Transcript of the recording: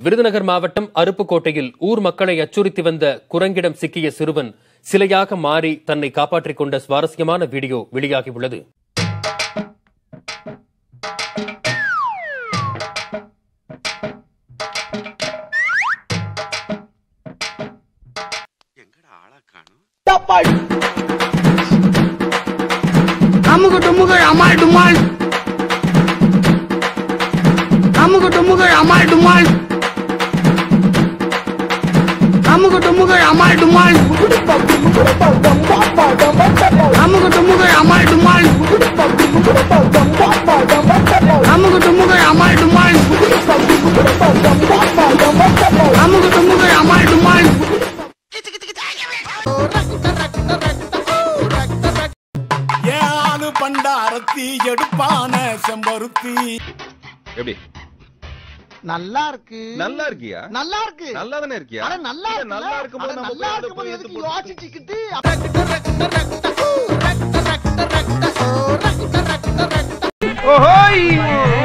விருதுநகர் மாவட்டம் அருப்புக்கோட்டையில் ஊர் மக்களை அச்சுறுத்தி வந்த குரங்கிடம் சிக்கிய சிறுவன் சிலையாக மாறி தன்னை காப்பாற்றிக் கொண்ட சுவாரஸ்யமான வீடியோ வெளியாகியுள்ளது அமுகு டுமுகு அமால் டுமால் அமுகு டுமுகு அமால் டுமால் அமுகு டுமுகு அமால் டுமால் அமுகு டுமுகு அமால் டுமால் அமுகு டுமுகு அமால் டுமால் அமுகு டுமுகு அமால் டுமால் ஏழு பண்டாரத்தி எடுப்பான செம்பருத்தி எப்படி நல்லா இருக்கு நல்லா இருக்கியா நல்லா இருக்கு நல்லா தானே இருக்கியா அட நல்லா இல்ல, இருக்கு நல்லா இருக்கும்போது நம்ம நல்லா போய் அதை இருக்கும்போது போய் எதுக்கு எடுத்து போட்டு- யோசிச்சுக்கிட்டு ஓஹோய்